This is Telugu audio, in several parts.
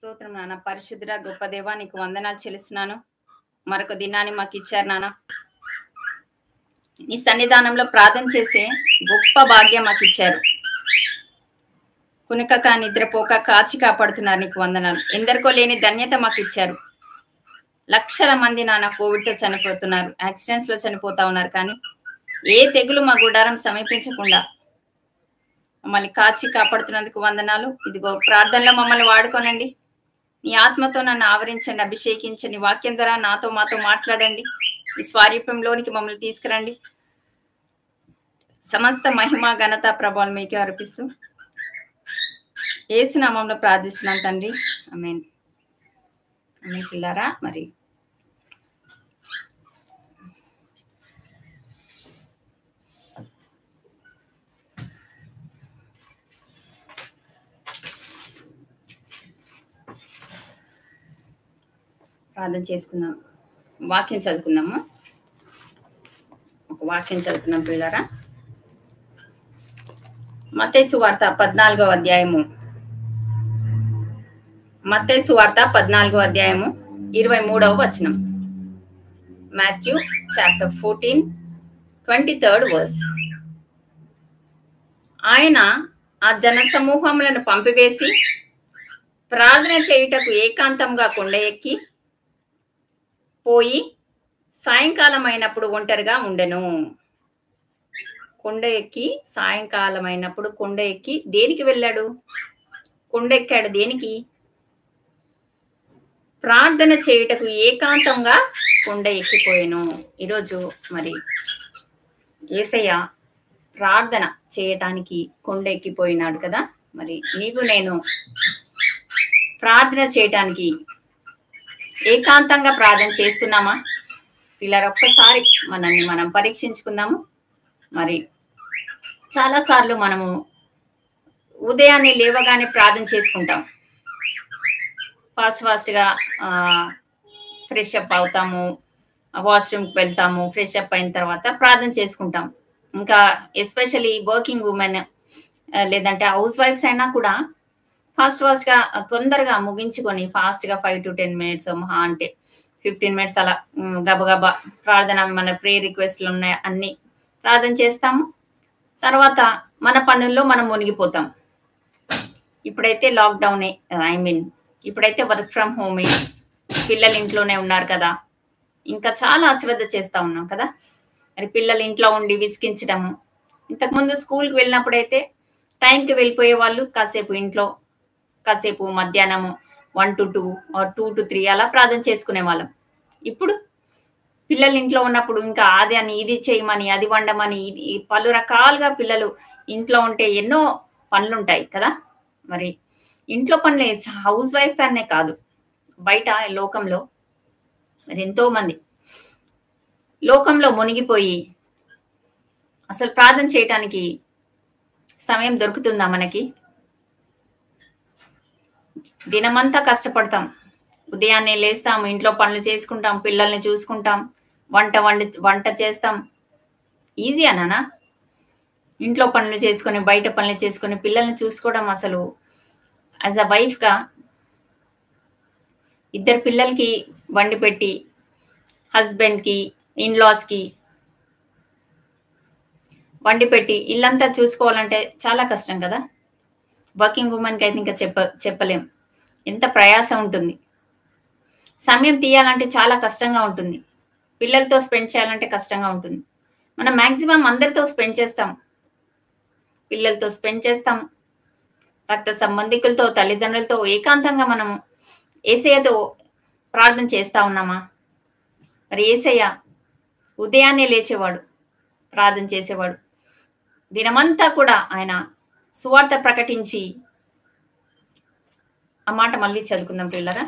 స్తోత్రం నాన్న పరిశుద్ధుడ గొప్ప దేవా నీకు వందనాలు చెల్లిస్తున్నాను మరొక దినాన్ని మాకు ఇచ్చారు నాన్న నీ సన్నిధానంలో ప్రార్థన చేసే గొప్ప భాగ్యం మాకు ఇచ్చారు కునుకక నిద్రపోక కాచి కాపాడుతున్నారు నీకు వందనాలు ఎందరికో లేని ధన్యత మాకు ఇచ్చారు లక్షల మంది నాన్న కోవిడ్తో చనిపోతున్నారు యాక్సిడెంట్స్ లో చనిపోతా ఉన్నారు కానీ ఏ తెగులు మా గుడారం సమీపించకుండా మమ్మల్ని కాచి కాపాడుతున్నందుకు వందనాలు ఇదిగో ప్రార్థనలో మమ్మల్ని వాడుకోనండి నీ ఆత్మతో నన్ను ఆవరించండి అభిషేకించండి వాక్యం ద్వారా నాతో మాతో మాట్లాడండి ఈ స్వారూప్యంలోనికి మమ్మల్ని తీసుకురండి సమస్త మహిమ ఘనత ప్రభావం మీకు అర్పిస్తూ ఏసునామంలో ప్రార్థిస్తున్నాను తండ్రి ఆమెన్ ఆమె పిల్లారా మరి ప్రార్థన చేసుకుందాం వాక్యం చదువుకుందాము ఒక వాక్యం చదువుకుందాం పిల్లరా మతేసు వార్త పద్నాలుగో అధ్యాయము మతేసు వార్త పద్నాలుగో అధ్యాయము ఇరవై మూడవ వచనం Matthew chapter fourteen twenty third verse ఆయన ఆ జన సమూహములను పంపివేసి ప్రార్థన చేయుటకు ఏకాంతంగా కొండ ఎక్కి పోయి సాయంకాలం అయినప్పుడు ఒంటరిగా ఉండెను కొండ ఎక్కి సాయంకాలం అయినప్పుడు కొండ ఎక్కి దేనికి వెళ్ళాడు కొండ ఎక్కాడు దేనికి ప్రార్థన చేయుటకు ఏకాంతంగా కొండ ఎక్కిపోయాను ఈరోజు మరి ఏసయ్య ప్రార్థన చేయటానికి కొండ ఎక్కిపోయినాడు కదా మరి నీవు నేను ప్రార్థన చేయటానికి ఏకాంతంగా ప్రార్థన చేస్తున్నామా పిల్లలు ఒక్కసారి మనల్ని మనం పరీక్షించుకుందాము మరి చాలా సార్లు మనము ఉదయాన్నే లేవగానే ప్రార్థన చేసుకుంటాం ఫాస్ట్ ఫాస్ట్గా ఫ్రెష్ అప్ అవుతాము వాష్రూమ్కి వెళ్తాము ఫ్రెష్ అప్ అయిన తర్వాత ప్రార్థన చేసుకుంటాం ఇంకా ఎస్పెషలీ వర్కింగ్ ఉమెన్ లేదంటే హౌస్ వైఫ్స్ అయినా కూడా ఫాస్ట్ ఫాస్ట్ గా తొందరగా ముగించుకొని ఫాస్ట్ గా ఫైవ్ టు టెన్ మినిట్స్ మహా అంటే ఫిఫ్టీన్ మినిట్స్ అలా గబగబా ప్రార్థన మన ప్రే రిక్వెస్ట్లు ఉన్నాయి అన్ని ప్రార్థన చేస్తాము తర్వాత మన పనుల్లో మనం మునిగిపోతాం ఇప్పుడైతే లాక్డౌన్ ఐ మీన్ ఇప్పుడైతే వర్క్ ఫ్రమ్ హోమే పిల్లలు ఇంట్లోనే ఉన్నారు కదా ఇంకా చాలా అశ్రద్ధ చేస్తా ఉన్నాం కదా మరి పిల్లలు ఇంట్లో ఉండి విసిగించడము ఇంతకుముందు స్కూల్కి వెళ్ళినప్పుడైతే టైంకి వెళ్ళిపోయే వాళ్ళు కాసేపు ఇంట్లో కాసేపు మధ్యాహ్నము one to two two to three అలా ప్రార్థన చేసుకునే వాళ్ళం ఇప్పుడు పిల్లలు ఇంట్లో ఉన్నప్పుడు ఇంకా అది అని ఇది చేయమని అది వండమని ఇది పలు రకాలుగా పిల్లలు ఇంట్లో ఉంటే ఎన్నో పనులు ఉంటాయి కదా మరి ఇంట్లో పనులు హౌస్ వైఫ్ అనే కాదు బయట లోకంలో మరి ఎంతో మంది లోకంలో మునిగిపోయి అసలు ప్రార్థన చేయటానికి సమయం దొరుకుతుందా మనకి దినమంతా కష్టపడతాం ఉదయాన్నే లేస్తాం ఇంట్లో పనులు చేసుకుంటాం పిల్లల్ని చూసుకుంటాం వంట వండి వంట చేస్తాం ఈజీ అన్నానా ఇంట్లో పనులు చేసుకొని బయట పనులు చేసుకొని పిల్లల్ని చూసుకోవడం అసలు యాజ్ అ వైఫ్గా ఇద్దరు పిల్లలకి వండి పెట్టి హస్బెండ్కి ఇన్లాస్కి వండి పెట్టి ఇల్లంతా చూసుకోవాలంటే చాలా కష్టం కదా వర్కింగ్ ఉమెన్కి అయితే ఇంకా చెప్ప చెప్పలేం ఎంత ప్రయాసం ఉంటుంది సమయం తీయాలంటే చాలా కష్టంగా ఉంటుంది పిల్లలతో స్పెండ్ చేయాలంటే కష్టంగా ఉంటుంది మనం మ్యాక్సిమం అందరితో స్పెండ్ చేస్తాం పిల్లలతో స్పెండ్ చేస్తాం రక్త సంబంధికులతో తల్లిదండ్రులతో ఏకాంతంగా మనం ఏసయ్యతో ప్రార్థన చేస్తా ఉన్నామా మరి ఏసయ్య ఉదయాన్నే లేచేవాడు ప్రార్థన చేసేవాడు దినమంతా కూడా ఆయన సువార్త ప్రకటించి ఆ మాట మళ్ళీ చదువుకుందాం పిల్లరా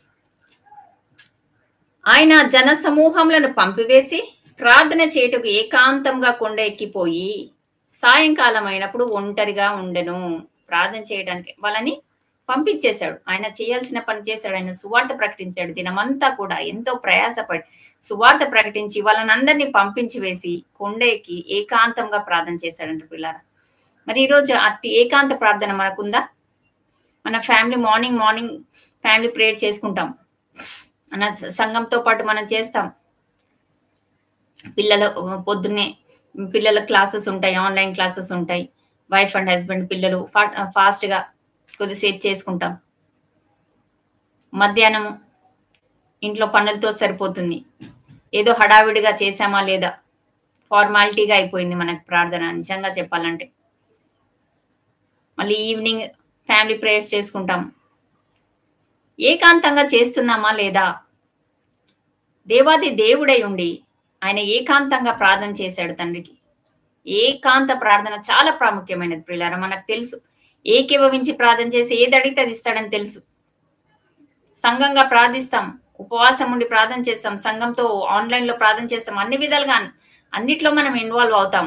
ఆయన జన సమూహములను పంపివేసి ప్రార్థన చేటుకు ఏకాంతంగా కొండ ఎక్కిపోయి సాయంకాలం అయినప్పుడు ఒంటరిగా ఉండెను ప్రార్థన చేయడానికి వాళ్ళని పంపించేశాడు ఆయన చేయాల్సిన పని చేశాడు ఆయన సువార్త ప్రకటించాడు దినమంతా కూడా ఎంతో ప్రయాసపడి సువార్త ప్రకటించి వాళ్ళని అందరినీ పంపించి వేసి కొండ ఎక్కి ఏకాంతంగా ప్రార్థన చేశాడంట పిల్లారా మరి ఈరోజు అట్టి ఏకాంత ప్రార్థన మనకుందా మన family morning morning family prayer చేసుకుంటాం మన సంఘంతో పాటు మనం చేస్తాం పిల్లల పొద్దున్నే పిల్లల క్లాసెస్ ఉంటాయి ఆన్లైన్ క్లాసెస్ ఉంటాయి వైఫ్ అండ్ హస్బెండ్ పిల్లలు ఫాస్ట్ గా కొద్దిసేపు చేసుకుంటాం మధ్యాహ్నం ఇంట్లో పనులతో సరిపోతుంది ఏదో హడావిడిగా చేసామా లేదా ఫార్మాలిటీగా అయిపోయింది మనకు ప్రార్థన నిజంగా చెప్పాలంటే మళ్ళీ ఈవినింగ్ ఫ్యామిలీ ప్రేయర్స్ చేసుకుంటాం ఏకాంతంగా చేస్తున్నామా లేదా దేవాది దేవుడై ఉండి ఆయన ఏకాంతంగా ప్రార్థన చేశాడు తండ్రికి ఏకాంత ప్రార్థన చాలా ప్రాముఖ్యమైనది ప్రియులారా మనకు తెలుసు ఏకీభవించి ప్రార్థన చేసి ఏది అడిగితే అది ఇస్తాడని తెలుసు సంఘంగా ప్రార్థిస్తాం ఉపవాసం ఉండి ప్రార్థన చేస్తాం సంఘంతో ఆన్లైన్ లో ప్రార్థన చేస్తాం అన్ని విధాలుగా అన్నిట్లో మనం ఇన్వాల్వ్ అవుతాం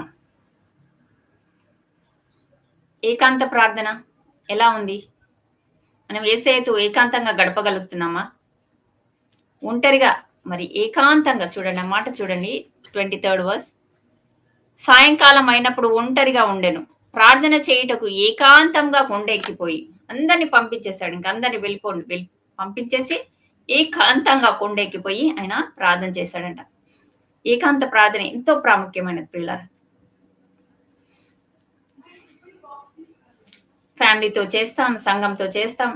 ఏకాంత ప్రార్థన ఎలా ఉంది మనం ఏసేతో ఏకాంతంగా గడపగలుగుతున్నామా ఒంటరిగా మరి ఏకాంతంగా చూడండి ఆ మాట చూడండి ట్వంటీ థర్డ్ వర్స్ సాయంకాలం అయినప్పుడు ఒంటరిగా ఉండెను ప్రార్థన చేయుటకు ఏకాంతంగా కొండెక్కిపోయి అందరిని పంపించేశాడు ఇంక అందరిని వెళ్ళిపోండి వెళ్ళి పంపించేసి ఏకాంతంగా కొండెక్కిపోయి ఆయన ప్రార్థన చేశాడంట ఏకాంత ప్రార్థన ఎంతో ప్రాముఖ్యమైనది పిల్లల ఫ్యామిలీతో చేస్తాం సంఘంతో చేస్తాం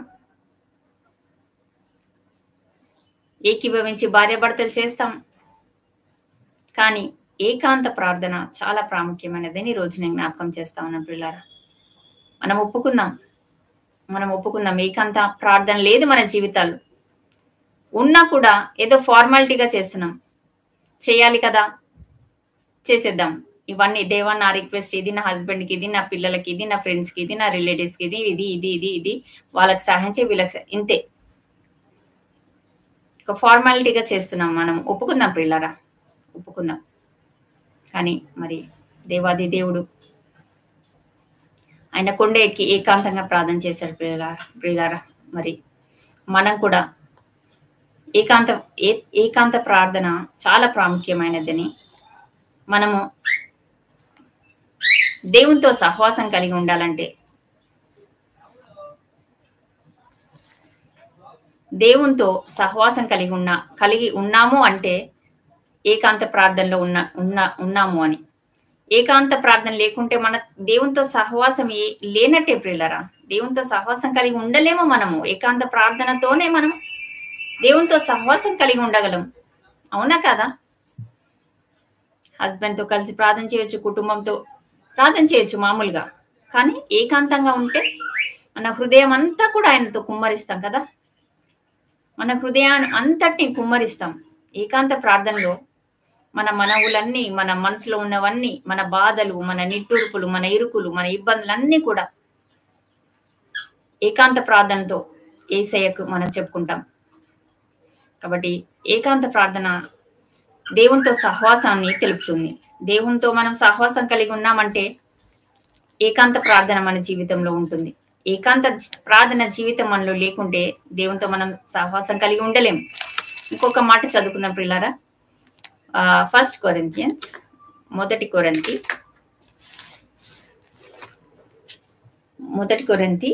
ఏకీభవించి భార్యాభర్తలు చేస్తాం కానీ ఏకాంత ప్రార్థన చాలా ప్రాముఖ్యమైనదని రోజు నేను జ్ఞాపకం చేస్తా ఉన్నాను పిల్లారా మనం ఒప్పుకుందాం మనం ఒప్పుకుందాం ఏకాంత ప్రార్థన లేదు మన జీవితాల్లో ఉన్నా కూడా ఏదో ఫార్మాలిటీగా చేస్తున్నాం చేయాలి కదా చేసేద్దాం ఇవన్నీ దేవా నా రిక్వెస్ట్ ఇది నా హస్బెండ్కి ఇది నా పిల్లలకి ఇది నా ఫ్రెండ్స్కి ఇది నా రిలేటివ్స్కి ఇది ఇది ఇది ఇది ఇది వాళ్ళకి సహాయం చేయి వీళ్ళకి ఇంతే ఒక ఫార్మాలిటీగా చేస్తున్నాం మనం ఒప్పుకుందాం పిల్లరా ఒప్పుకుందాం కానీ మరి దేవాది దేవుడు ఆయన కొండ ఎక్కి ఏకాంతంగా ప్రార్థన చేశాడు ప్రియులారా ప్రియులారా మరి మనం కూడా ఏకాంత ఏ ఏకాంత ప్రార్థన చాలా ప్రాముఖ్యమైనదని మనము దేవునితో సహవాసం కలిగి ఉండాలంటే దేవునితో సహవాసం కలిగి ఉన్న కలిగి ఉన్నాము అంటే ఏకాంత ప్రార్థనలో ఉన్న ఉన్న ఉన్నాము అని ఏకాంత ప్రార్థన లేకుంటే మన దేవునితో సహవాసం ఏ లేనట్టే ప్రియులరా దేవునితో సహవాసం కలిగి ఉండలేము మనము ఏకాంత ప్రార్థనతోనే మనం దేవునితో సహవాసం కలిగి ఉండగలం అవునా కదా హస్బెండ్తో కలిసి ప్రార్థన చేయొచ్చు కుటుంబంతో ప్రార్థన చేయొచ్చు మామూలుగా కానీ ఏకాంతంగా ఉంటే మన హృదయం అంతా కూడా ఆయనతో కుమ్మరిస్తాం కదా మన హృదయాన్ని అంతటిని కుమ్మరిస్తాం ఏకాంత ప్రార్థనలో మన మనవులన్నీ మన మనసులో ఉన్నవన్నీ మన బాధలు మన నిట్టూర్పులు మన ఇరుకులు మన ఇబ్బందులన్నీ కూడా ఏకాంత ప్రార్థనతో ఏసయ్యకు మనం చెప్పుకుంటాం కాబట్టి ఏకాంత ప్రార్థన దేవునితో సహవాసాన్ని తెలుపుతుంది దేవునితో మనం సహవాసం కలిగి ఉన్నామంటే ఏకాంత ప్రార్థన మన జీవితంలో ఉంటుంది ఏకాంత ప్రార్థన జీవితం మనలో లేకుంటే దేవునితో మనం సహవాసం కలిగి ఉండలేం ఇంకొక మాట చదువుకుందాం పిల్లారా ఫస్ట్ కొరింతియన్స్ మొదటి కొరంతి మొదటి కొరంతి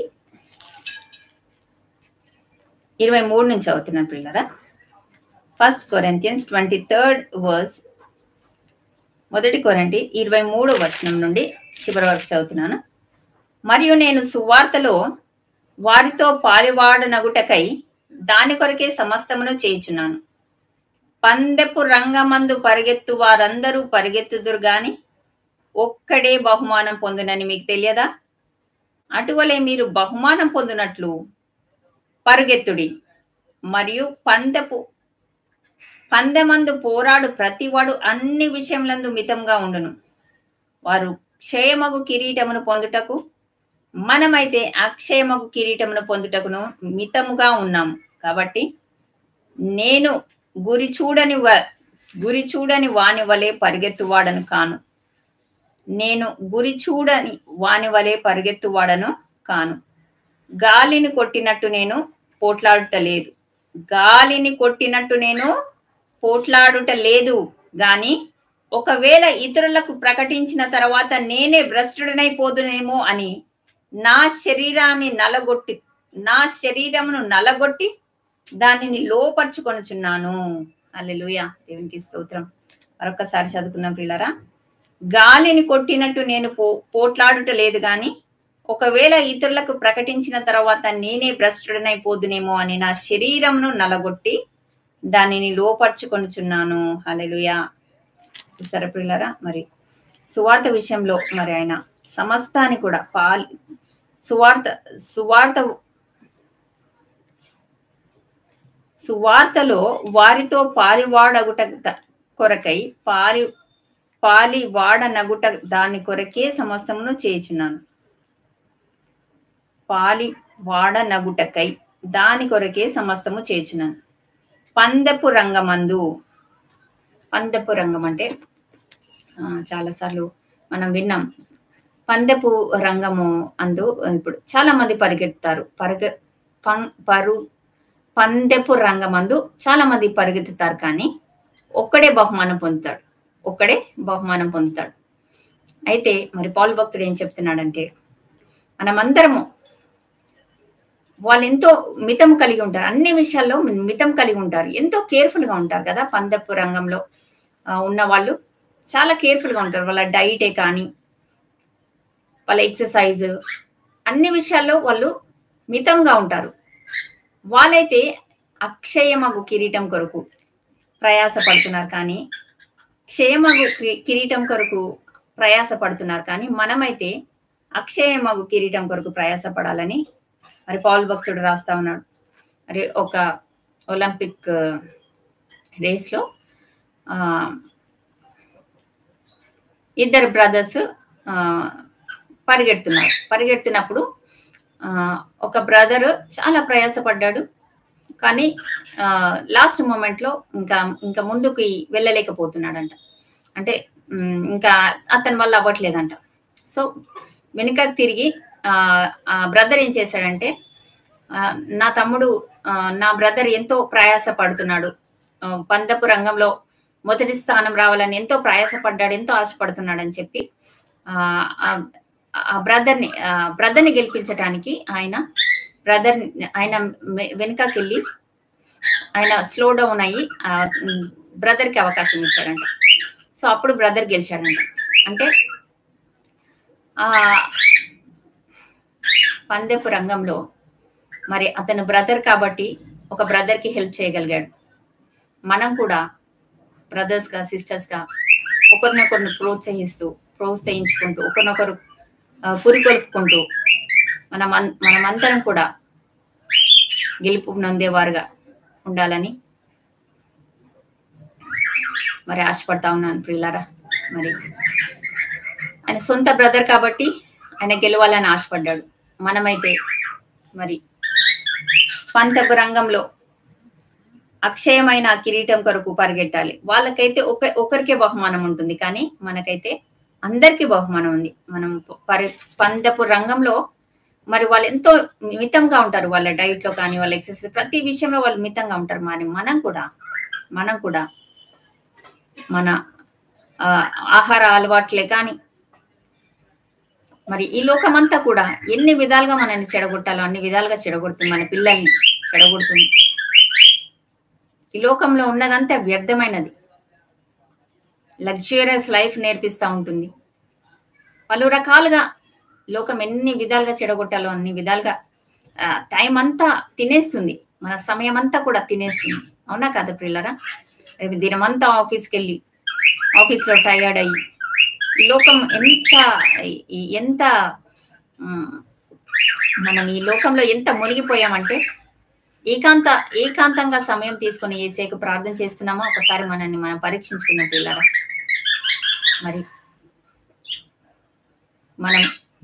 ఇరవై మూడు నుంచి అవుతున్నాను పిల్లరా first Corinthians twenty third verse మొదటి కొరంటి ఇరవై మూడో వచనం నుండి చివరి వరకు చదువుతున్నాను మరియు నేను సువార్తలో వారితో పాలివాడనగుటకై దాని కొరకే సమస్తమును చేయుచున్నాను పందెపు రంగమందు పరిగెత్తు వారందరూ పరిగెత్తుదురు గాని ఒక్కడే బహుమానం పొందునని మీకు తెలియదా అటువలే మీరు బహుమానం పొందినట్లు పరుగెత్తుడి మరియు పందెపు పందెమందు పోరాడు ప్రతివాడు అన్ని విషయములందు మితంగా ఉండును వారు క్షయమగు కిరీటమును పొందుటకు మనమైతే అక్షయమగు కిరీటమును పొందుటకును మితముగా ఉన్నాము కాబట్టి నేను గురి చూడని గురి చూడని వాని వలె పరిగెత్తువాడను కాను నేను గురి చూడని వాని వలె పరిగెత్తువాడను కాను గాలిని కొట్టినట్టు నేను పోట్లాడుట లేదు గాలిని కొట్టినట్టు నేను పోట్లాడుట లేదు గాని ఒకవేళ ఇతరులకు ప్రకటించిన తర్వాత నేనే భ్రష్టుడనైపోదునేమో అని నా శరీరాన్ని నలగొట్టి నా శరీరమును నలగొట్టి దానిని లోపరుచుకొనుచున్నాను హల్లెలూయా దేవునికి స్తోత్రం మరొకసారి చదువుకుందాం పిల్లరా గాలిని కొట్టినట్టు నేను పో పోట్లాడుట లేదు గాని ఒకవేళ ఇతరులకు ప్రకటించిన తర్వాత నేనే భ్రష్టుడనైపోదునేమో అని నా శరీరంను నలగొట్టి దానిని లోపరుచుకొనుచున్నాను హల్లెలూయా చూసారా పిల్లరా మరి సువార్త విషయంలో మరి ఆయన సమస్తాన్ని కూడా పాలి సువార్త సువార్త సువార్తలో వారితో పాలివాడగుట ద- కొరకై పాలి పాలి వాడనగుట దాని కొరకే సమస్తమును చేయుచున్నాను పాలి వాడనగుటకై దాని కొరకే సమస్తము చేయుచున్నాను పందెపు రంగమందు పందెపు రంగం అంటే ఆ, చాలాసార్లు మనం విన్నాం పందెపు రంగము అందు ఇప్పుడు చాలా మంది పరిగెత్తారు పరిగె పం పరు పందెపు రంగమందు చాలా మంది పరిగెత్తుతారు కానీ ఒక్కడే బహుమానం పొందుతాడు ఒక్కడే బహుమానం పొందుతాడు అయితే మరి పౌలు భక్తుడు ఏం చెప్తున్నాడంటే మనమందరము వాళ్ళు ఎంతో మితం కలిగి ఉంటారు అన్ని విషయాల్లో మితం కలిగి ఉంటారు ఎంతో కేర్ఫుల్ గా ఉంటారు కదా పందెపు రంగంలో ఆ, ఉన్న వాళ్ళు చాలా కేర్ఫుల్ గా ఉంటారు వాళ్ళ డైటే కానీ వాళ్ళ ఎక్సర్సైజ్ అన్ని విషయాల్లో వాళ్ళు మితంగా ఉంటారు వాళ్ళైతే అక్షయమగు కిరీటం కొరకు ప్రయాస పడుతున్నారు కానీ క్షయమగు కి- కిరీటం కొరకు ప్రయాస పడుతున్నారు కానీ మనమైతే అక్షయమగు కిరీటం కొరకు ప్రయాస పడాలని మరి పౌల్ భక్తుడు రాస్తా ఉన్నాడు మరి ఒక ఒలింపిక్ రేస్ లో ఆ, ఇద్దరు బ్రదర్స్ పరిగెడుతున్నారు పరిగెడుతున్నప్పుడు ఆ, ఒక బ్రదర్ చాలా ప్రయాసపడ్డాడు కానీ లాస్ట్ మూమెంట్ లో ఇంకా ఇంకా ముందుకి వెళ్ళలేకపోతున్నాడంట అంటే ఉమ్, ఇంకా అతని వల్ల అవ్వట్లేదంట సో వెనుకకు తిరిగి ఆ, ఆ బ్రదర్ ఏం చేశాడంటే ఆ, నా తమ్ముడు ఆ, నా బ్రదర్ ఎంతో ప్రయాస పడుతున్నాడు ఆ, పందపు రంగంలో మొదటి స్థానం రావాలని ఎంతో ప్రయాసపడ్డాడు ఎంతో ఆశపడుతున్నాడు అని చెప్పి ఆ ఆ బ్రదర్ని బ్రదర్ని గెలిపించడానికి ఆయన బ్రదర్ ఆయన వె- వెనుకకెళ్ళి ఆయన స్లో డౌన్ అయ్యి బ్రదర్ కి అవకాశం ఇచ్చాడంట సో అప్పుడు బ్రదర్ గెలిచాడంట అంటే ఆ పందెపు రంగంలో మరి అతను బ్రదర్ కాబట్టి ఒక బ్రదర్ కి హెల్ప్ చేయగలిగాడు మనం కూడా బ్రదర్స్ గా సిస్టర్స్ గా ఒకరినొకరిని ప్రోత్సహిస్తూ ప్రోత్సహించుకుంటూ ఒకరినొకరు ఆ, పురికొల్పుకుంటూ మనం అన్- మనమందరం కూడా గెలుపు నొందేవారుగా ఉండాలని మరి ఆశపడతా ఉన్నాను ప్రియులారా మరి ఆయన సొంత బ్రదర్ కాబట్టి ఆయన గెలవాలని ఆశపడ్డాడు మనమైతే మరి పంతపు రంగంలో అక్షయమైన ఆ కిరీటం కొరకు పరిగెట్టాలి వాళ్ళకైతే ఒక ఒకరికే బహుమానం ఉంటుంది కానీ మనకైతే అందరికీ బహుమానం ఉంది మనం పరి పందపు రంగంలో మరి వాళ్ళు ఎంతో మితంగా ఉంటారు వాళ్ళ డైట్ లో కానీ వాళ్ళ ఎక్సర్సైజ్ ప్రతి విషయంలో వాళ్ళు మితంగా ఉంటారు మరి మనం కూడా మనం కూడా మన ఆ, ఆహార అలవాట్లే కానీ మరి ఈ లోకమంతా కూడా ఎన్ని విధాలుగా మనల్ని చెడగొట్టాలో అన్ని విధాలుగా చెడగొడుతుంది మన పిల్లల్ని చెడగొడుతుంది ఈ లోకంలో ఉన్నదంతా వ్యర్థమైనది లగ్జూరియస్ లైఫ్ నేర్పిస్తూ ఉంటుంది పలు రకాలుగా లోకం ఎన్ని విధాలుగా చెడగొట్టాలో అన్ని విధాలుగా ఆ, టైం అంతా తినేస్తుంది మన సమయం అంతా కూడా తినేస్తుంది అవునా కదా పిల్లరా రేపు దినమంతా ఆఫీస్కి వెళ్ళి ఆఫీస్లో టయర్డ్ అయ్యి ఈ లోకం ఎంత ఈ- ఎంత ఉమ్, మనం ఈ లోకంలో ఎంత మునిగిపోయామంటే ఏకాంత ఏకాంతంగా సమయం తీసుకొని ఏసేకు ప్రార్థన చేస్తున్నామో ఒకసారి మనల్ని మనం పరీక్షించుకున్న పిల్లరా మరి మనం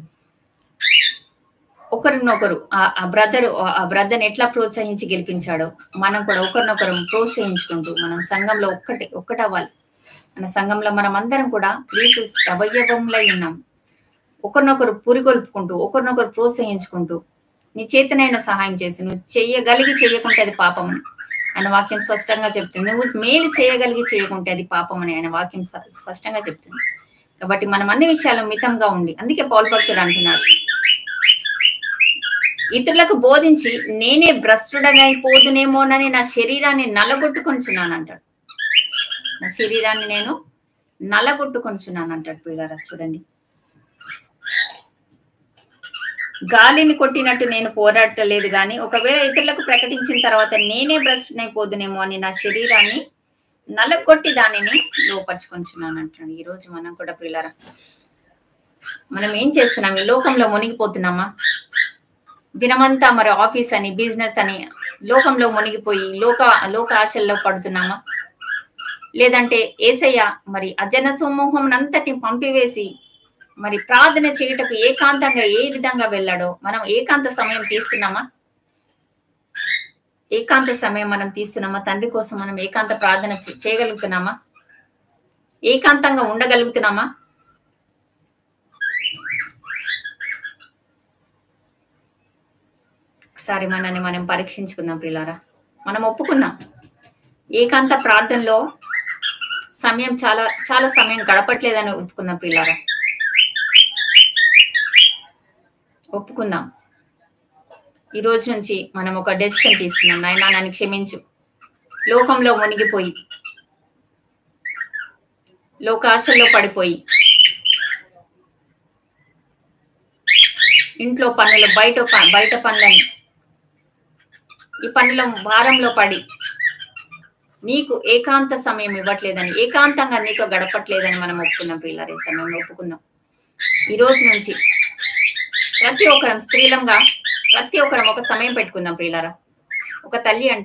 ఒకరినొకరు ఆ- ఆ బ్రదర్ ఆ బ్రదర్ని ఎట్లా ప్రోత్సహించి గెలిపించాడో మనం కూడా ఒకరినొకరు ప్రోత్సహించుకుంటూ మనం సంఘంలో ఒక్కటి ఒక్కటవ్వాలి మన సంఘంలో మనం అందరం కూడా క్రీస్తు అవయవంలో ఉన్నాం ఒకరినొకరు పురిగొల్పుకుంటూ ఒకరినొకరు ప్రోత్సహించుకుంటూ నీ చేతనైన సహాయం చేసి నువ్వు చెయ్యగలిగి చేయకుంటే అది పాపం అని ఆయన వాక్యం స్పష్టంగా చెప్తుంది నువ్వు మేలు చేయగలిగి చేయకుంటే అది పాపం అని ఆయన వాక్యం స్ప- స్పష్టంగా చెప్తుంది కాబట్టి మనం అన్ని విషయాలు మితంగా ఉండి అందుకే పౌల్ భక్తుడు అంటున్నాడు ఇతరులకు బోధించి నేనే భ్రష్టుడనైపోదునేమోనని నా శరీరాన్ని నలగొట్టుకొనిచున్నాను అంటాడు నా శరీరాన్ని నేను నలగొట్టుకొనిచున్నాను అంటాడు పిల్లరా చూడండి గాలిని కొట్టినట్టు నేను పోరాడలేదు కానీ ఒకవేళ ఇతరులకు ప్రకటించిన తర్వాత నేనే భ్రష్టునైపోదునేమో అని నా శరీరాన్ని నలగొట్టి దానిని లోపరుచుకొంచున్నాను అంటాడు ఈ రోజు మనం కూడా పిల్లరా మనం ఏం చేస్తున్నాం ఈ లోకంలో మునిగిపోతున్నామా దినమంతా మరి ఆఫీస్ అని బిజినెస్ అని లోకంలో మునిగిపోయి లోక లోక ఆశల్లో పడుతున్నామా లేదంటే ఏసయ్య మరి అజన సమూహం అంతటిని పంపివేసి మరి ప్రార్థన చేయుటకు ఏకాంతంగా ఏ విధంగా వెళ్ళాడో మనం ఏకాంత సమయం తీస్తున్నామా ఏకాంత సమయం మనం తీస్తున్నామా తండ్రి కోసం మనం ఏకాంత ప్రార్థన చే- చేయగలుగుతున్నామా ఏకాంతంగా ఉండగలుగుతున్నామా ఒకసారి మనల్ని మనం పరీక్షించుకుందాం ప్రిలారా మనం ఒప్పుకుందాం ఏకాంత ప్రార్థనలో సమయం చాలా చాలా సమయం గడపట్లేదని ఒప్పుకుందాం ప్రిలారా ఒప్పుకుందాం ఈ రోజు నుంచి మనం ఒక డెసిషన్ తీసుకున్నాం నాయనా నన్ను క్షమించు లోకంలో మునిగిపోయి లోకాశల్లో పడిపోయి ఇంట్లో పనులు బయట ప- బయట పనులని ఈ పనుల భారంలో పడి నీకు ఏకాంత సమయం ఇవ్వట్లేదని ఏకాంతంగా నీతో గడపట్లేదని మనం ఒప్పుకున్నాం ప్రియులారా ఈ సమయంలో ఒప్పుకుందాం ఈ రోజు నుంచి ప్రతి ఒక్కరం స్త్రీలంగా ప్రతి ఒక్కరం ఒక సమయం పెట్టుకుందాం ప్రియులారా ఒక తల్లి అంట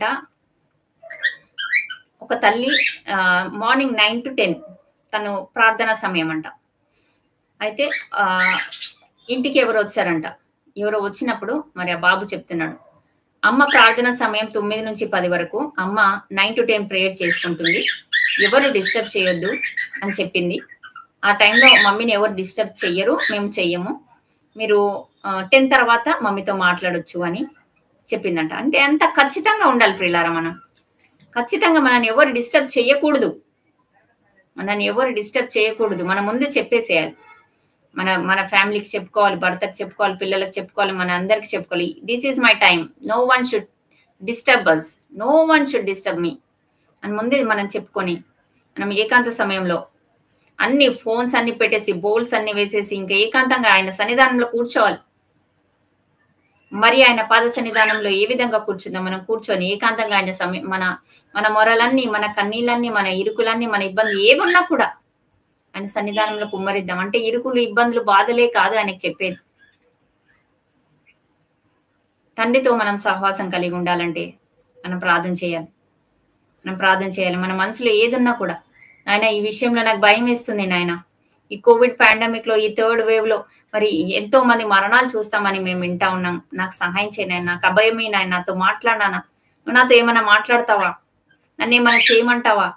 ఒక తల్లి మార్నింగ్ నైన్ టు టెన్ తను ప్రార్థనా సమయం అంట అయితే ఆ, ఇంటికి ఎవరు వచ్చారంట ఎవరో వచ్చినప్పుడు మరి ఆ బాబు చెప్తున్నాడు అమ్మ ప్రార్థన సమయం తొమ్మిది నుంచి పది వరకు అమ్మ నైన్ టు టెన్ ప్రేయర్ చేసుకుంటుంది ఎవరు డిస్టర్బ్ చేయొద్దు అని చెప్పింది ఆ టైంలో మమ్మీని ఎవరు డిస్టర్బ్ చెయ్యరు మేము చెయ్యము మీరు టెన్ తర్వాత మమ్మీతో మాట్లాడొచ్చు అని చెప్పిందంట అంటే అంత ఖచ్చితంగా ఉండాలి ప్రిలారా మనం ఖచ్చితంగా మనని ఎవరు డిస్టర్బ్ చేయకూడదు మనని ఎవరు డిస్టర్బ్ చేయకూడదు మన ముందు చెప్పేసేయాలి మన మన ఫ్యామిలీకి చెప్పుకోవాలి భర్తకు చెప్పుకోవాలి పిల్లలకు చెప్పుకోవాలి మన అందరికి చెప్పుకోవాలి this is my time no one should disturb us no one should disturb me అని ముందే మనం చెప్పుకొని మనం ఏకాంత సమయంలో అన్ని ఫోన్స్ అన్ని పెట్టేసి బౌల్స్ అన్ని వేసేసి ఇంకా ఏకాంతంగా ఆయన సన్నిధానంలో కూర్చోవాలి మరి ఆయన పాద సన్నిధానంలో ఏ విధంగా కూర్చుందాం మనం కూర్చొని ఏకాంతంగా ఆయన సమయం మన మన మొరలన్నీ మన కన్నీళ్ళన్నీ మన ఇరుకులన్నీ మన ఇబ్బంది ఏమున్నా కూడా ఆయన సన్నిధానంలో కుమ్మరిద్దాం అంటే ఇరుకులు ఇబ్బందులు బాధలే కాదు ఆయనకి చెప్పేది తండ్రితో మనం సహవాసం కలిగి ఉండాలంటే మనం ప్రార్థన చేయాలి మనం ప్రార్థన చేయాలి మన మనసులో ఏదున్నా కూడా నాయన ఈ విషయంలో నాకు భయం వేస్తుంది నాయన ఈ కోవిడ్ పాండమిక్ లో ఈ థర్డ్ వేవ్ లో మరి ఎంతో మంది మరణాలు చూస్తామని మేము వింటా ఉన్నాం నాకు సహాయం చేయను నాకు అభయమే నాయన నాతో మాట్లాడినానా నువ్వు నాతో ఏమైనా మాట్లాడతావా నన్ను ఏమైనా చేయమంటావా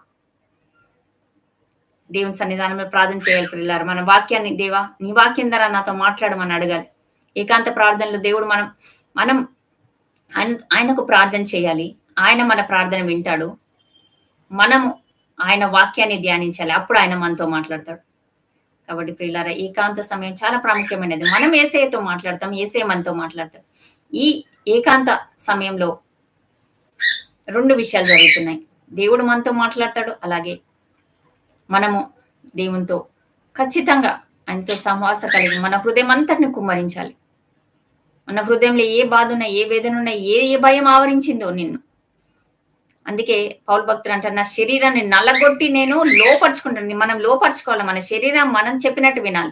దేవుని సన్నిధానంలో ప్రార్థన చేయాలి పిల్లలు మన వాక్యాన్ని దేవా నీ వాక్యం ద్వారా నాతో మాట్లాడమని అడగాలి ఏకాంత ప్రార్థనలో దేవుడు మనం మనం ఆయన ఆయనకు ప్రార్థన చేయాలి ఆయన మన ప్రార్థన వింటాడు మనము ఆయన వాక్యాన్ని ధ్యానించాలి అప్పుడు ఆయన మనతో మాట్లాడతాడు కాబట్టి ప్రియులారా ఏకాంత సమయం చాలా ప్రాముఖ్యమైనది మనం ఏసేతో మాట్లాడతాం ఏసే మనతో మాట్లాడతాడు ఈ ఏకాంత సమయంలో రెండు విషయాలు జరుగుతున్నాయి దేవుడు మనతో మాట్లాడతాడు అలాగే మనము దేవునితో ఖచ్చితంగా ఆయనతో సహవాస కలిగి మన హృదయం అంతటిని కుమ్మరించాలి మన హృదయంలో ఏ బాధ ఉన్నా ఏ వేదన ఉన్నా ఏ ఏ భయం ఆవరించిందో నిన్ను అందుకే పౌల్ భక్తులు అంటారు నా శరీరాన్ని నల్లగొట్టి నేను లోపరుచుకుంటాను మనం లోపరుచుకోవాలి మన శరీరం మనం చెప్పినట్టు వినాలి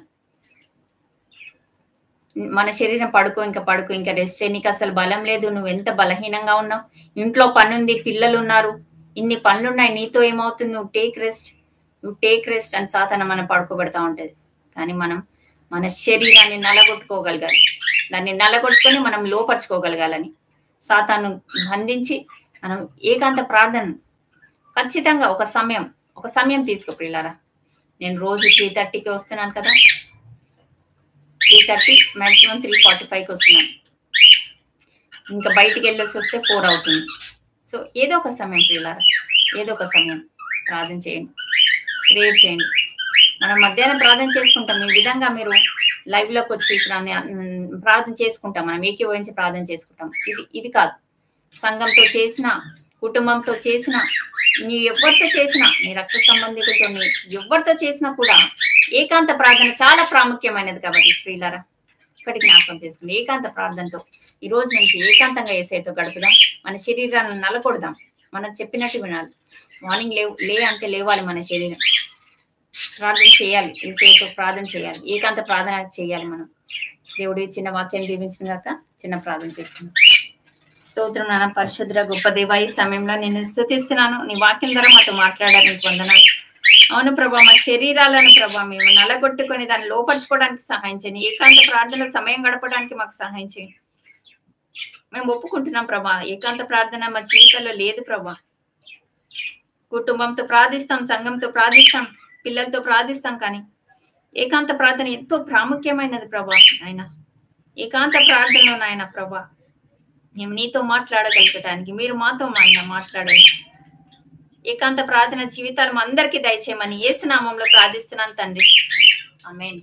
మన శరీరం పడుకో ఇంకా పడుకో ఇంకా రెస్ట్ చేయ నీకు అసలు బలం లేదు నువ్వు ఎంత బలహీనంగా ఉన్నావు ఇంట్లో పనుంది పిల్లలు ఉన్నారు ఇన్ని పనులున్నాయి నీతో ఏమవుతుంది నువ్వు టేక్ రెస్ట్ నువ్వు టేక్ రెస్ట్ అని సాధన మనం పడుకోబెడతా ఉంటది కానీ మనం మన శరీరాన్ని నలగొట్టుకోగలగాలి దాన్ని నలగొట్టుకొని మనం లోపరుచుకోగలగాలని సాతాను బంధించి మనం ఏకాంత ప్రార్థన ఖచ్చితంగా ఒక సమయం ఒక సమయం తీసుకో పిల్లరా నేను రోజు త్రీ థర్టీకి వస్తున్నాను కదా three thirty maximum three forty ఫైవ్కి వస్తున్నాను ఇంకా బయటికి వెళ్ళేసి వస్తే ఫోర్ అవుతుంది సో ఏదో ఒక సమయం పిల్లరా ఏదో ఒక సమయం ప్రార్థన చేయండి ప్రేయర్ చేయండి మనం మధ్యాహ్నం ప్రార్థన చేసుకుంటాం ఈ విధంగా మీరు లైవ్ లోకి వచ్చి ఇప్పుడు అన్ని- ఉమ్, ప్రార్థన చేసుకుంటాం మనం ఏకీభవించి ప్రార్థన చేసుకుంటాం ఇది ఇది కాదు సంఘంతో చేసిన కుటుంబంతో చేసిన నీ ఎవరితో చేసినా నీ రక్త సంబంధికులతో నీ ఎవరితో చేసినా కూడా ఏకాంత ప్రార్థన చాలా ప్రాముఖ్యమైనది కాబట్టి ప్రియులారా ఒకటి జ్ఞాపకం చేసుకుని ఏకాంత ప్రార్థనతో ఈ రోజు నుంచి ఏకాంతంగా ఏసైతో గడుపుదాం మన శరీరాన్ని నలకొడదాం మనం చెప్పినట్టు వినాలి మార్నింగ్ లేవు లే అంటే లేవాలి మన శరీరం ప్రార్థన చేయాలి ఏసైతో ప్రార్థన చేయాలి ఏకాంత ప్రార్థన చేయాలి మనం దేవుడి చిన్న వాక్యం దీవించిన గాక చిన్న ప్రార్థన చేసుకుందాం స్తోత్రం నాన్న పరిశుద్ర గొప్ప దేవ ఈ సమయంలో నేను స్థుతిస్తున్నాను నీ వాక్యం ద్వారా మాతో మాట్లాడాలని పొందనాలు అవును ప్రభా మా శరీరాలను ప్రభా మేము నలగొట్టుకొని దాన్ని లోపరుచుకోవడానికి సహాయం చేయండి ఏకాంత ప్రార్థన సమయం గడపడానికి మాకు సహాయం చేయండి మేము ఒప్పుకుంటున్నాం ప్రభా ఏకాంత ప్రార్థన మా జీవితంలో లేదు ప్రభా కుటుంబంతో ప్రార్థిస్తాం సంఘంతో ప్రార్థిస్తాం పిల్లలతో ప్రార్థిస్తాం కానీ ఏకాంత ప్రార్థన ఎంతో ప్రాముఖ్యమైనది ప్రభా ఆయన ఏకాంత ప్రార్థనలో నాయన ప్రభా మేము నీతో మాట్లాడగలగటానికి మీరు మాతో ఆయన మాట్లాడండి ఏకాంత ప్రార్థన జీవితాలు మా అందరికీ దయచేయమని ఏసునామంలో ప్రార్థిస్తున్నాను తండ్రి ఆమేన్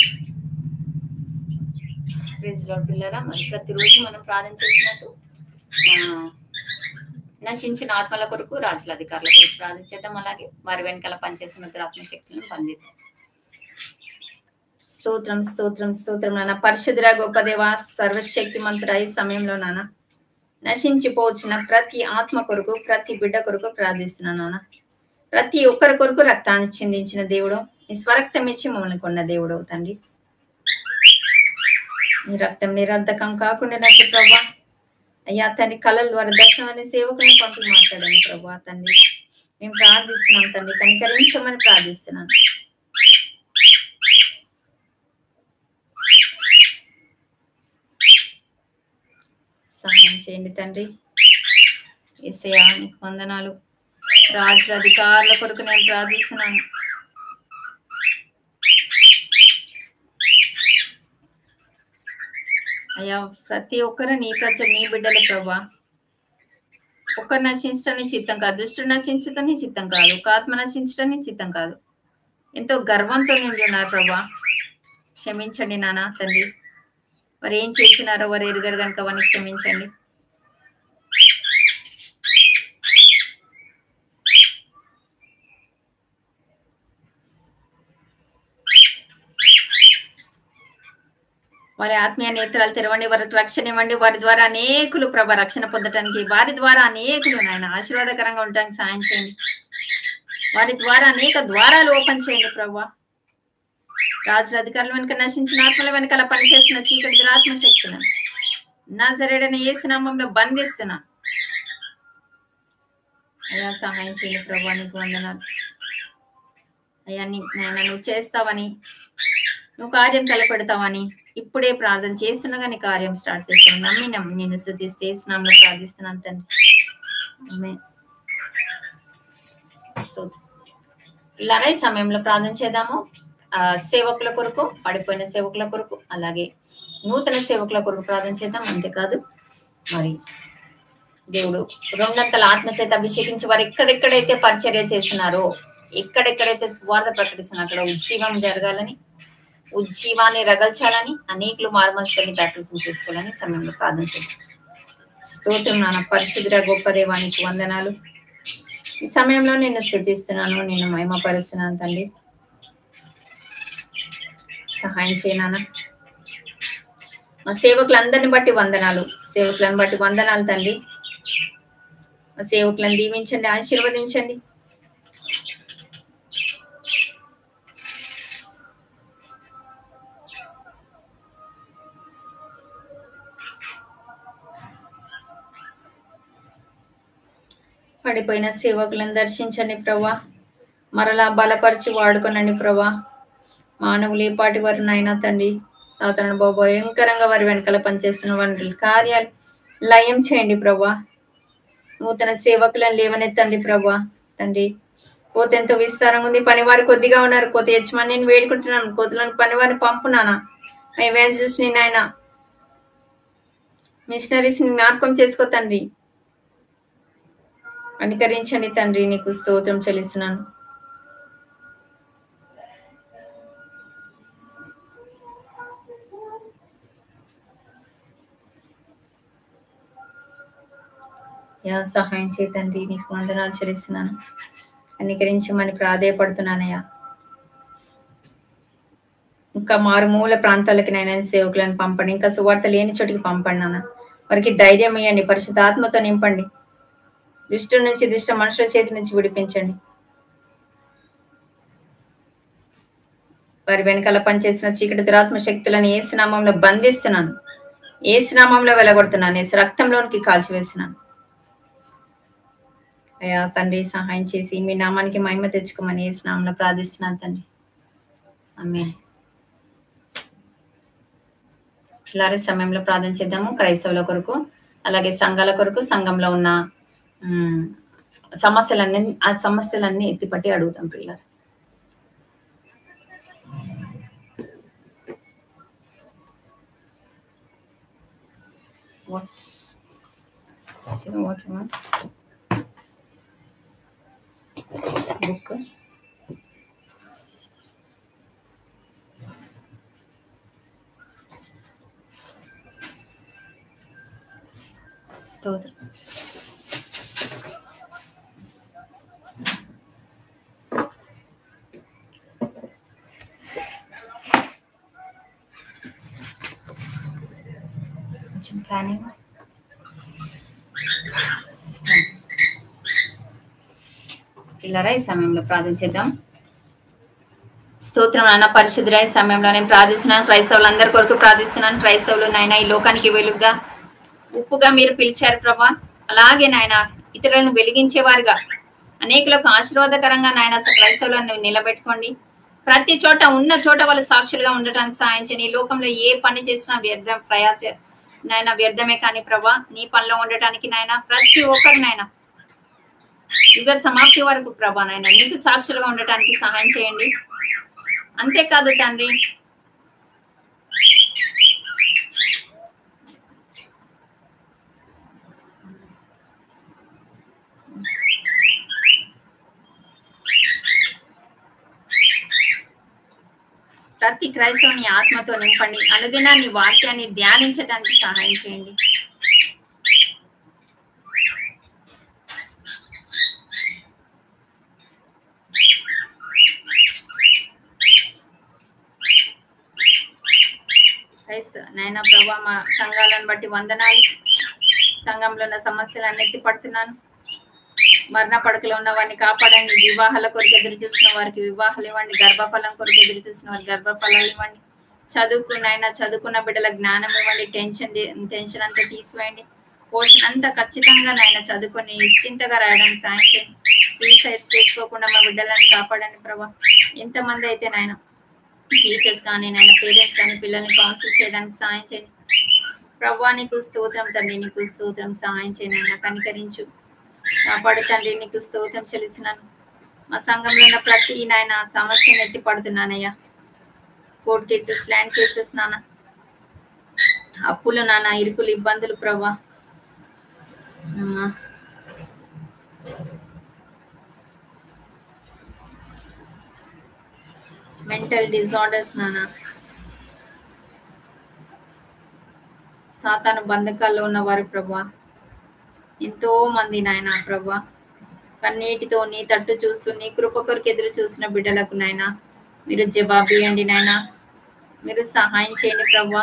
ప్రైజ్ లార్డ్ పిల్లరా మరి ప్రతిరోజు మనం ప్రార్థన చేసినట్టు ఆ, నశించిన ఆత్మల కొరకు రాజుల అధికారుల కొరకు ప్రార్థన చేద్దాం అలాగే వారి వెనకాల పనిచేస్తున్న ఆత్మశక్తులను పొందిద్దాం స్తోత్రం స్తోత్రం స్తోత్రం నాన్న పరిశుద్ధుర గొప్ప దేవ సర్వశక్తి మంతుడ ఈ సమయంలో నాన్న నశించిపోవచ్చిన ప్రతి ఆత్మ కొరకు ప్రతి బిడ్డ కొరకు ప్రార్థిస్తున్నాను నాన్న ప్రతి ఒక్కరి కొరకు రక్తాన్ని చిందించిన దేవుడు నీ స్వరక్తం ఇచ్చి మమ్మల్ని కొన్న దేవుడు తండ్రి నీ రక్తం నిరర్ధకం కాకుండా నాకు ప్రభా అయ్యా తండ్రి కళల ద్వారా దర్శనాన్ని సేవకులను పంపి మాట్లాడండి ప్రభా తండ్రి మేము ప్రార్థిస్తున్నాం తండ్రి కనికరించమని ప్రార్థిస్తున్నాను సహాయం చేయండి తండ్రి ఏసయా నీకు వందనాలు రాజుల అధికారుల కొరకు నేను ప్రార్థిస్తున్నాను అయ్యా ప్రతి ఒక్కరు నీ ప్రజలు నీ బిడ్డల ప్రభా ఒకరు నశించడానికి చిత్తం కాదు దుష్టుడు నశించదని చిత్తం కాదు ఒక ఆత్మ నశించడానికి చిత్తం కాదు ఎంతో గర్వంతో నిండి ఉన్నారు ప్రభా క్షమించండి నాన్న తండ్రి వారు ఏం చేసినారో వారు ఎరుగరు కనుక వారిని క్షమించండి వారి ఆత్మీయ నేత్రాలు తెరవండి వారికి రక్షణ ఇవ్వండి వారి ద్వారా అనేకులు ప్రభ రక్షణ పొందటానికి వారి ద్వారా అనేకులు నాయన ఆశీర్వాదకరంగా ఉండటానికి సాయం చేయండి వారి ద్వారా అనేక ద్వారాలు ఓపెన్ చేయండి ప్రభా రాజుల అధికారుల వెనుక నశించిన ఆత్మల వెనకాల పనిచేస్తున్న చీకటి దురాత్మ శక్తులను నా సరేడని ఏ నామంలో బంధిస్తున్నా అయ్యా సహాయం చేయండి ప్రభా నీకు వందనాలు అయ్యా నీ నాయన నువ్వు చేస్తావని నువ్వు కార్యం తలపెడతావని ఇప్పుడే ప్రార్థన చేస్తుండగా నీ కార్యం స్టార్ట్ చేస్తాను నమ్మి నమ్మి నేను శుద్ధిస్తే స్నామంలో ప్రార్థిస్తున్నాను తండ్రి ఆమేన్. స్తోత్రం. పిల్లరా ఈ సమయంలో ప్రార్థన చేద్దాము ఆ సేవకుల కొరకు పడిపోయిన సేవకుల కొరకు అలాగే నూతన సేవకుల కొరకు ప్రార్థన చేద్దాం అంతేకాదు మరి దేవుడు రెండంతల ఆత్మ చేత అభిషేకించి వారు ఎక్కడెక్కడైతే పరిచర్య చేస్తున్నారో ఎక్కడెక్కడైతే స్వార్థ ప్రకటిస్తున్నారో అక్కడ ఉజ్జీవం జరగాలని ఉజ్జీవాన్ని రగల్చాలని అనేకులు మారుమనసుకొని ప్రాక్టీస్ చేసుకోవాలని ఈ సమయంలో ప్రార్థన చేద్దాం స్తోత్రం నాన్న పరిశుద్ధ గొప్ప దేవానికి వందనాలు ఈ సమయంలో నేను స్థుతిస్తున్నాను నేను మహిమపరుస్తున్నాను తండ్రి సహాయం చేయనానా మా సేవకులందరిని బట్టి వందనాలు సేవకులను బట్టి వందనాలు తండ్రి మా సేవకులను దీవించండి ఆశీర్వదించండి పడిపోయిన సేవకులను దర్శించండి ప్రభా మరలా బలపరిచి వాడుకోనండి ప్రభా మానవులు ఏ పాటి వారు నాయనా తండ్రి తాతను బాబు భయంకరంగా వారి వెనకాల పనిచేస్తున్న వారి కార్యాలు లయం చేయండి ప్రభా నూతన సేవకులను లేవనెత్తండి ప్రభా తండ్రి కోత ఎంతో విస్తారంగా ఉంది పనివారు కొద్దిగా ఉన్నారు కోత యజమాని నేను వేడుకుంటున్నాను కోతలను పనివారిని పంపునానా ఎవాంజలిస్ట్ ని నాయన మిషనరీస్ ని జ్ఞాపకం చేసుకో తండ్రి అనుకరించండి తండ్రి నీకు స్తోత్రం చెల్లిస్తున్నాను సహాయం చేయి తండ్రి నీకు వందనాలు చెల్లిస్తున్నాను కనికరించమని ప్రాధేయపడుతున్నానయ్యా ఇంకా మారుమూల ప్రాంతాలకి నైనా సేవకులను పంపండి ఇంకా సువార్త లేని చోటికి పంపండి నాన్న వారికి ధైర్యం ఇవ్వండి పరిశుద్ధాత్మతో నింపండి దుష్టు నుంచి దుష్ట మనుషుల చేతి నుంచి విడిపించండి వారి వెనకాల పనిచేసిన చీకటి దురాత్మ శక్తులను ఏ స్నామంలో బంధిస్తున్నాను ఏ స్నామంలో వెలగొడుతున్నాను ఏ రక్తంలోనికి కాల్చివేస్తున్నాను అయ్యా తండ్రి సహాయం చేసి మీ నామానికి మహిమ తెచ్చుకోమని ఏ స్నామంలో ప్రార్థిస్తున్నాను తండ్రి ఆమె పిల్లల సమయంలో ప్రార్థన చేద్దాము క్రైస్తవుల కొరకు అలాగే సంఘాల కొరకు సంఘంలో ఉన్న ఉమ్, సమస్యలన్నీ ఆ సమస్యలన్నీ ఎత్తిపట్టి అడుగుతాం పిల్లలు What? What you want? Book. స్తోత్రం కొంచెం ప్లానింగ్ పిల్లరా ఈ సమయంలో ప్రార్థన చేద్దాం స్తోత్రం నాన్న పరిశుద్ధులై సమయంలో నేను ప్రార్థిస్తున్నాను క్రైస్తవులందరి కొరకు ప్రార్థిస్తున్నాను క్రైస్తవులు నాయన ఈ లోకానికి వెలుగుగా ఉప్పుగా మీరు పిలిచారు ప్రభా అలాగే నాయన ఇతరులను వెలిగించేవారుగా అనేకులకు ఆశీర్వాదకరంగా నాయన క్రైస్తవులను నిలబెట్టుకోండి ప్రతి చోట ఉన్న చోట వాళ్ళు సాక్షులుగా ఉండటానికి సాయం చేయండి ఈ లోకంలో ఏ పని చేసినా వ్యర్థం ప్రయాస నాయన వ్యర్థమే కానీ ప్రభా నీ పనిలో ఉండటానికి నాయన ప్రతి ఒక్కరు నాయన యుగ సమాప్తి వరకు ప్రభా నాయన నీకు సాక్షులుగా ఉండటానికి సహాయం చేయండి అంతేకాదు తండ్రి ప్రతి క్రైస్తవుని ఆత్మతో నింపండి అనుదినాన్ని వాక్యాన్ని ధ్యానించడానికి సహాయం చేయండి క్రైస్త నాయన ప్రభా మా సంఘాలను బట్టి వందనాలు సంఘంలో ఉన్న సమస్యలను ఎత్తి పడుతున్నాను మరణ పడకలో ఉన్న వారిని కాపాడండి వివాహాల కొరకు ఎదురు చూసిన వారికి వివాహాలు ఇవ్వండి గర్భఫలం కొరకు ఎదురు చూసిన వారికి గర్భఫలాలు ఇవ్వండి చదువుకున్న చదువుకున్న బిడ్డల జ్ఞానం ఇవ్వండి టెన్షన్ టెన్షన్ అంతా తీసివేయండి పోర్షన్ అంతా ఖచ్చితంగా నాయన చదువుకొని నిశ్చింతగా రాయడానికి సాయం చేయండి సూసైడ్స్ చేసుకోకుండా మా బిడ్డలను కాపాడండి ప్రభా ఎంతమంది అయితే నాయన టీచర్స్ కానీ నాయన పేరెంట్స్ కానీ పిల్లల్ని కౌన్సిల్ చేయడానికి సాయం చేయండి ప్రభా నీకు స్తోత్రం తండ్రి నీకు స్తోత్రం సహాయం చేయండి నాయన కనికరించు కాపాడు తండ్రి నీకు స్తోత్రం చెల్లిస్తున్నాను మా సంఘంలో ఉన్న ప్రతి నాయన సమస్యను ఎత్తి పడుతున్నానయ్యా కోర్టు కేసెస్ ల్యాండ్ కేసెస్ నాన్న అప్పులు నాన్న ఇరుకులు ఇబ్బందులు ప్రభా అమ్మా. మెంటల్ డిజార్డర్స్ నాన్న సాతాను బంధకాల్లో ఉన్నవారు ప్రభా ఎంతో మంది నాయన ప్రభా కన్నీటితో నీ తట్టు చూస్తూ నీ కృప కొరకు ఎదురు చూసిన బిడ్డలకు నాయన మీరు జవాబు ఇవ్వండి నాయన మీరు సహాయం చేయండి ప్రభా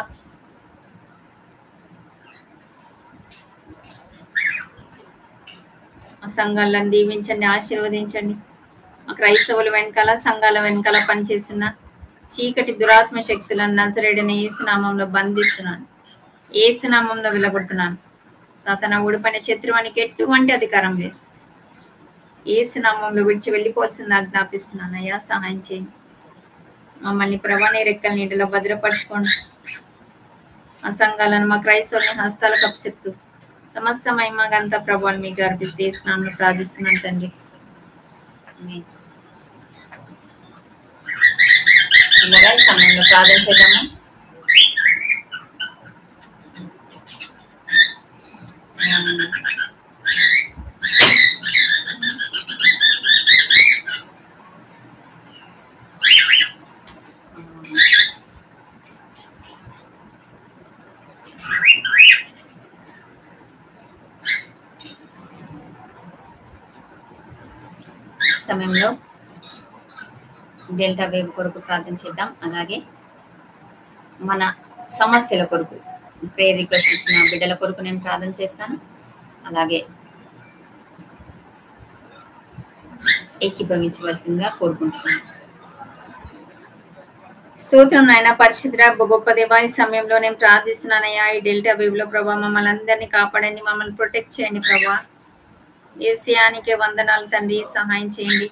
ఆ సంఘాలను దీవించండి ఆశీర్వదించండి ఆ క్రైస్తవుల వెనకాల సంఘాల వెనకాల పనిచేసిన చీకటి దురాత్మ శక్తులను నజరేడని ఏసునామంలో బంధిస్తున్నాను ఏసునామంలో వెలగొడుతున్నాను సాతన ఊడిపోయిన శత్రువానికి ఎటువంటి అధికారం లేదు ఏసునామంలో విడిచి వెళ్ళిపోవాల్సింది ఆజ్ఞాపిస్తున్నాను అయ్యా సహాయం చేయండి మమ్మల్ని ప్రభాని రెక్కల నీటిలో భద్రపరచుకోండి ఆ సంఘాలను మా క్రైస్తవుని హస్తాల కప్పు చెప్తూ సమస్త మహిమగంత ప్రభావం మీకు అర్పిస్తే స్నామను ప్రార్థిస్తున్నాను తండ్రి ఆమేన్. ఇలాగా ఈ సమయంలో ప్రార్థన చేద్దాము ఆమేన్. సమయంలో డెల్టా వేవ్ కొరకు ప్రార్థన చేద్దాం అలాగే మన సమస్యల కొరకు ప్రేయర్ రిక్వెస్ట్ ఇచ్చిన బిడ్డల కొరకు నేను ప్రార్థన చేస్తాను అలాగే ఏకీభవించవలసిందిగా కోరుకుంటున్నాను స్తోత్రం నాయన పరిశుద్ర గొప్ప దేవా ఈ సమయంలో నేను ప్రార్థిస్తున్నానయ్యా ఈ డెల్టా వేవ్ లో ప్రభా మమ్మల్ని అందరినీ కాపాడండి మమ్మల్ని ప్రొటెక్ట్ చేయండి ప్రభా ఏసియానికే వందనాలు తండ్రి సహాయం చేయండి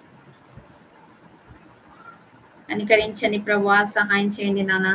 అనుకరించండి ప్రభా సహాయం చేయండి నాన్న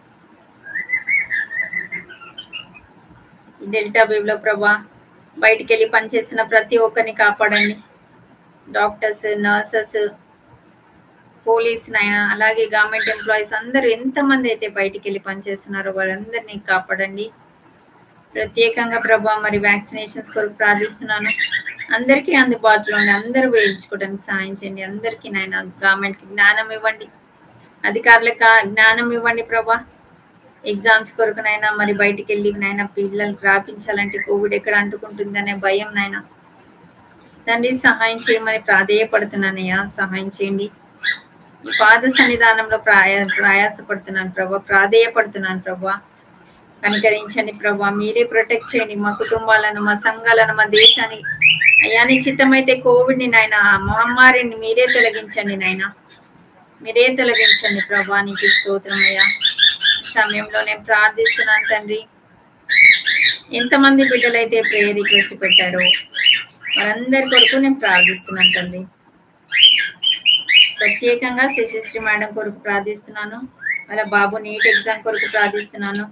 డెల్టా వేవ్ లో ప్రభా బయటికి వెళ్ళి పనిచేసిన ప్రతి ఒక్కరిని కాపాడండి డాక్టర్స్ నర్సెస్ పోలీస్ నాయన అలాగే గవర్నమెంట్ ఎంప్లాయీస్ అందరూ ఎంతమంది అయితే బయటికి వెళ్ళి పనిచేస్తున్నారో వాళ్ళందరినీ కాపాడండి ప్రత్యేకంగా ప్రభా మరి వ్యాక్సినేషన్స్ కొరకు ప్రార్థిస్తున్నాను అందరికీ అందుబాటులో ఉండి అందరూ వేయించుకోవడానికి సహాయం చేయండి అందరికీ నాయన గవర్నమెంట్కి జ్ఞానం ఇవ్వండి అధికారులకు జ్ఞానం ఇవ్వండి ప్రభా ఎగ్జామ్స్ కొరకు నైనా మరి బయటికి వెళ్ళి నాయన పిల్లలు రాపించాలంటే కోవిడ్ ఎక్కడ అంటుకుంటుందనే భయం నాయన తండ్రి సహాయం చేయమని ప్రాధేయపడుతున్నానయ్యా సహాయం చేయండి ఈ పాద సన్నిధానంలో ప్రయా ప్రయాసపడుతున్నాను ప్రభా ప్రాధేయపడుతున్నాను ప్రభా కనికరించండి ప్రభా మీరే ప్రొటెక్ట్ చేయండి మా కుటుంబాలను మా సంఘాలను మా దేశాన్ని అయ్యా నీ చిత్తమైతే కోవిడ్ ని నాయన మహమ్మారిని మీరే తొలగించండి నాయన మీరే తొలగించండి ప్రభా నీకు స్తోత్రం అయ్యా ఈ సమయంలో నేను ప్రార్థిస్తున్నాను తండ్రి ఎంతమంది బిడ్డలైతే ప్రేయర్ రిక్వెస్ట్ పెట్టారో వారందరి కొరకు నేను ప్రార్థిస్తున్నాను తండ్రి ప్రత్యేకంగా శశిశ్రీ మేడం కొరకు ప్రార్థిస్తున్నాను వాళ్ళ బాబు నీట్ ఎగ్జామ్ కొరకు ప్రార్థిస్తున్నాను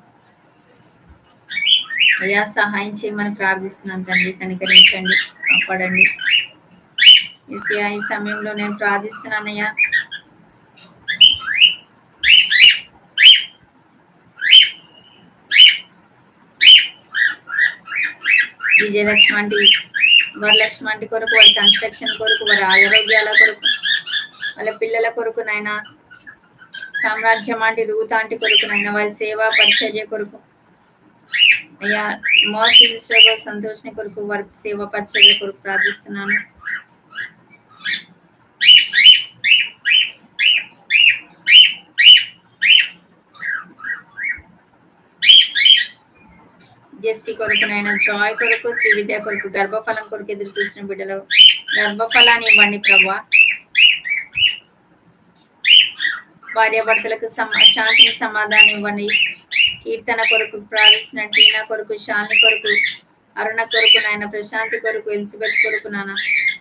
అయ్యా సహాయం చేయమని ప్రార్థిస్తున్నాను తండ్రి కనికరించండి కాపాడండి ఏసీఆ ఈ సమయంలో నేను ప్రార్థిస్తున్నానయ్యా విజయలక్ష్మి ఆంటీ వరలక్ష్మి ఆంటీ కొరకు వారి కన్స్ట్రక్షన్ కొరకు వారి ఆరోగ్యాల కొరకు వాళ్ళ పిల్లల కొరకు నాయన సామ్రాజ్యం ఆంటీ రూత్ ఆంటీ కొరకు నాయన వారి సేవా పరిచర్య కొరకు అయ్యా మోస్ట్ సిస్టర్ గారు సంతోష్ని కొరకు వారి సేవా పరిచర్య కొరకు ప్రార్థిస్తున్నాను జెస్సి కొరకు నాయన జాయ్ కొరకు శ్రీ విద్య కొరకు గర్భఫలం కొరకు ఎదురు చూసిన బిడ్డలు గర్భఫలాన్ని ఇవ్వండి ప్రభా భార్యాభర్తలకు సమ శాంతిని సమాధానం ఇవ్వండి కీర్తన కొరకు ప్రార్థిస్తున్న టీనా కొరకు శాలిని కొరకు అరుణ కొరకు నాయన ప్రశాంతి కొరకు ఎలిజబెత్ కొరకు నాన్న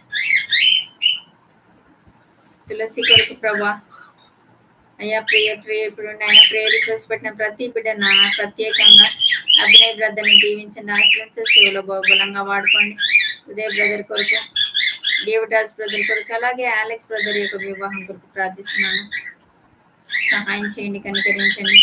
తులసి కొరకు ప్రభా అయ్యా ప్రియ ప్రియ ఇప్పుడు నాయన ప్రేయ రిక్వెస్ట్ పెట్టిన ప్రతి బిడ్డ నాన్న ప్రత్యేకంగా అభినయ్ బ్రదర్ని దీవించండి ఆశ్రయించే సేవలో బహుబలంగా వాడుకోండి ఉదయ్ బ్రదర్ కొరకు డేవిడాస్ బ్రదర్ కొరకు అలాగే ఆలెక్స్ బ్రదర్ యొక్క వివాహం కొరకు ప్రార్థిస్తున్నాను సహాయం చేయండి కనికరించండి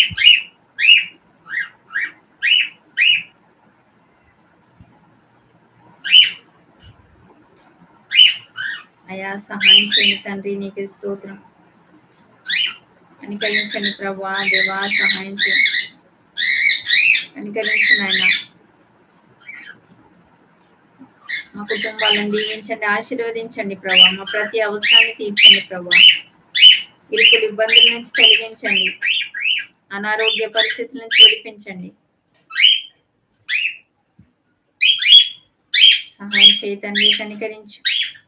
అయా సహాయం చేయండి తండ్రి నీకు స్తోత్రం కనికరించండి ప్రభా దేవా సహాయం చేయండి కనికరించండి ఆయన మా కుటుంబాలను దీవించండి ఆశీర్వదించండి ప్రభా మా ప్రతి అవసరాన్ని తీర్చండి ప్రభా ఇరుకులు ఇబ్బందుల నుంచి తొలగించండి అనారోగ్య పరిస్థితుల నుంచి విడిపించండి సహాయం చేయతండి కనికరించు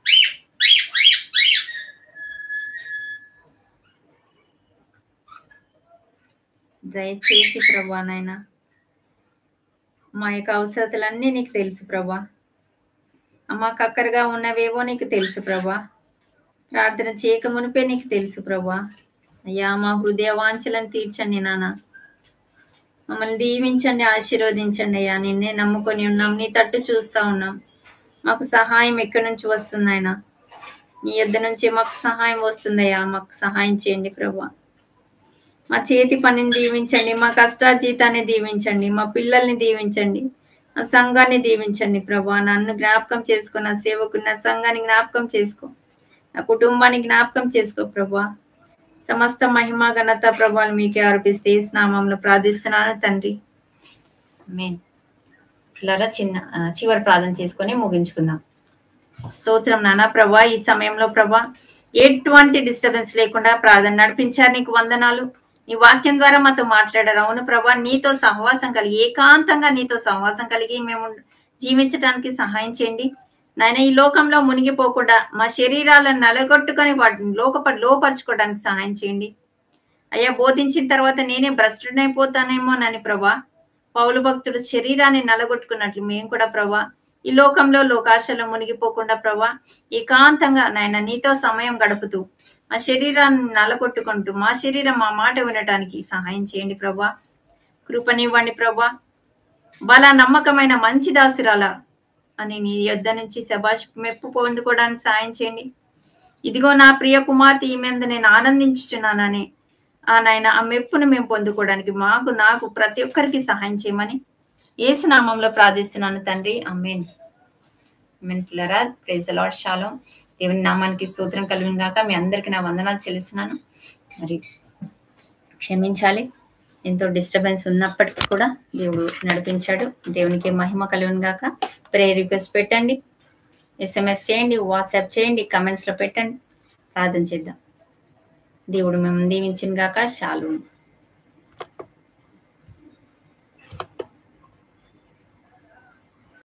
దయచేసి ప్రభా నాయన మా యొక్క అవసరతలన్నీ నీకు తెలుసు ప్రభా మాకు అక్కరగా ఉన్నవేవో నీకు తెలుసు ప్రభా ప్రార్థన చేయక మునిపే నీకు తెలుసు ప్రభా అయ్యా మా హృదయ వాంఛలను తీర్చండి నాన్న మమ్మల్ని దీవించండి ఆశీర్వదించండి అయ్యా నిన్నే నమ్ముకొని ఉన్నాం నీ తట్టు చూస్తా ఉన్నాం మాకు సహాయం ఎక్కడి నుంచి వస్తుంది ఆయన నీ యొద్ద నుంచి మాకు సహాయం వస్తుందయ్యా మాకు సహాయం చేయండి ప్రభా మా చేతి పనిని దీవించండి మా కష్టార్జీతాన్ని దీవించండి మా పిల్లల్ని దీవించండి నా సంఘాన్ని దీవించండి ప్రభా నన్ను జ్ఞాపకం చేసుకో నా సేవకు నా సంఘాన్ని జ్ఞాపకం చేసుకో నా కుటుంబాన్ని జ్ఞాపకం చేసుకో ప్రభా సమస్త మహిమ ఘనత ప్రభావాలు మీకే ఆరోపిస్తే ఈ నామంలో ప్రార్థిస్తున్నాను తండ్రి మెయిన్ పిల్లరా చిన్న ఆ, చివరి ప్రార్థన చేసుకొని ముగించుకుందాం స్తోత్రం నానా ప్రభా ఈ సమయంలో ప్రభా ఎటువంటి డిస్టర్బెన్స్ లేకుండా ప్రార్థన నడిపించారు నీకు వందనాలు నీ వాక్యం ద్వారా మాతో మాట్లాడారు అవును ప్రభా నీతో సహవాసం కలిగి ఏకాంతంగా నీతో సహవాసం కలిగి మేము జీవించడానికి సహాయం చేయండి నాయన ఈ లోకంలో మునిగిపోకుండా మా శరీరాలను నలగొట్టుకొని వాటిని లోకప లోపరుచుకోవడానికి సహాయం చేయండి అయ్యా బోధించిన తర్వాత నేనే భ్రష్టుడైపోతానేమో నని ప్రభా పౌలు భక్తుడు శరీరాన్ని నలగొట్టుకున్నట్లు మేము కూడా ప్రభా ఈ లోకంలో లోకాశలో మునిగిపోకుండా ప్రభా ఏకాంతంగా నాయన నీతో సమయం గడుపుతూ మా శరీరాన్ని నలగొట్టుకుంటూ మా శరీరం మా మాట వినటానికి సహాయం చేయండి ప్రభా కృపనివ్వండి ప్రభా బల నమ్మకమైన మంచి దాసురాల అని నీ యొద్ద నుంచి శబాష్ మెప్పు పొందుకోవడానికి సాయం చేయండి ఇదిగో నా ప్రియ కుమార్తె ఈ మీద నేను ఆనందించుచున్నానని ఆ నాయన ఆ మెప్పును మేము పొందుకోవడానికి మాకు నాకు ప్రతి ఒక్కరికి సహాయం చేయమని ఏసునామంలో ప్రార్థిస్తున్నాను తండ్రి అమ్మేన్ అమ్మేన్ పిల్లరా ప్రేజ్ లాడ్ షాలో దేవుని నామానికి స్తోత్రం కలిగిన గాక మీ అందరికి నా వందనాలు చెల్లిస్తున్నాను మరి క్షమించాలి ఎంతో డిస్టర్బెన్స్ ఉన్నప్పటికీ కూడా దేవుడు నడిపించాడు దేవునికి మహిమ కలుగును గాక ప్రే రిక్వెస్ట్ పెట్టండి ఎస్ఎంఎస్ చేయండి వాట్సాప్ చేయండి కమెంట్స్లో పెట్టండి ప్రార్థన చేద్దాం దేవుడు మేము దీవించిన గాక శాలు